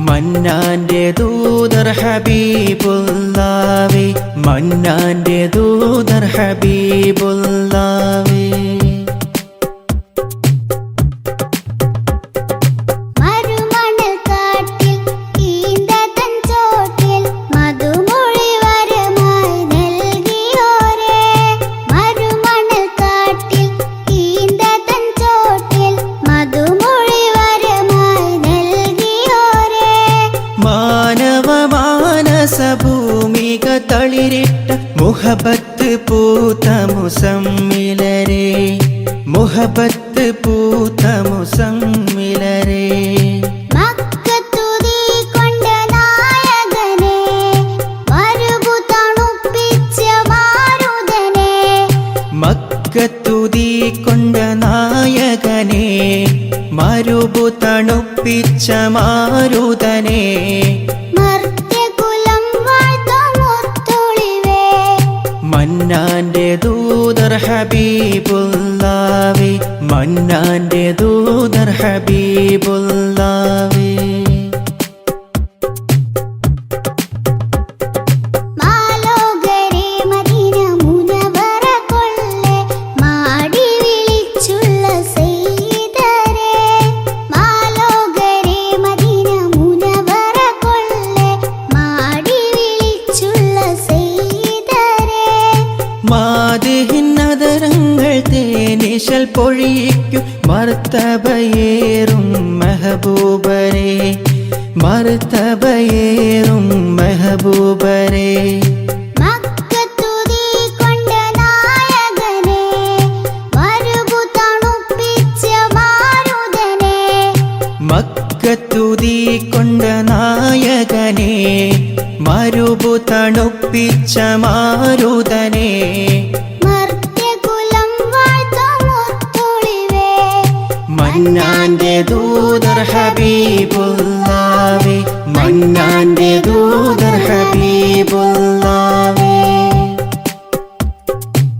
മന്നാന്റെ ദൂതർ ഹബീബുല്ലാവേ മന്നാന്റെ ദൂതർ ഹബീബുല്ലാവേ മരുമണൽ കാട്ടിൽ ഈന്തതൻ ചോട്ടിൽ മധുമൊഴി വരമായി നൽകിയോരേ മരുമണൽ കാട്ടിൽ ഈന്തതൻ ചോട്ടിൽ മധുമൊഴി വരമായി നൽകിയോരേ മാനവ മാനസ ഭൂമിക തളിരിട്ട മുഹബത്ത് പൂത്ത മുസമ്മിലരെ മുഹബത്ത് പൂത്ത മുസമ്മിലരെ മക്കത്തുതി കൊണ്ട നായകനെ മരുഭു തണുപ്പിച്ച മാരുതനെ മക്കത്തുതി കൊണ്ട നായകനെ മരുഭു തണുപ്പിച്ച മാരുതനെ മർത്യകുലം വാഴ്ത്തുമുത്തൊളിവേ മന്നാന്റെ ദൂതർ ഹബീബുല്ലാവേ മന്നാന്റെ ദൂതർ ഹബീബുല്ലാവേ മാലോകരെ മദീന മുനവറ കൊള്ളെ മാടി വിളിച്ചുള്ള സെയ്തരെ മാലോകരെ മദീന മുനവറ കൊള്ളെ മാടി വിളിച്ചുള്ള സെയ്തരെ മാതിഹിന്നതരങ്ങൾ തേനിശൽ പൊഴിക്കും മർത്തബയേറും മെഹബൂബരെ മർത്തബയേറും മെഹബൂബരെ മക്കത്തുതി കൊണ്ട നായകനെ മരുഭു തണുപ്പിച്ച മാരുതനെ മക്കത്തുതി കൊണ്ട നായകനെ മരുഭു തണുപ്പിച്ച മാരുതനെ മർത്യകുലം വാഴ്ത്തുമുത്തൊളിവേ മന്നാന്റെ ദൂതർ ഹബീബുല്ലാവേ മന്നാന്റെ ദൂതർ ഹബീബുല്ലാവേ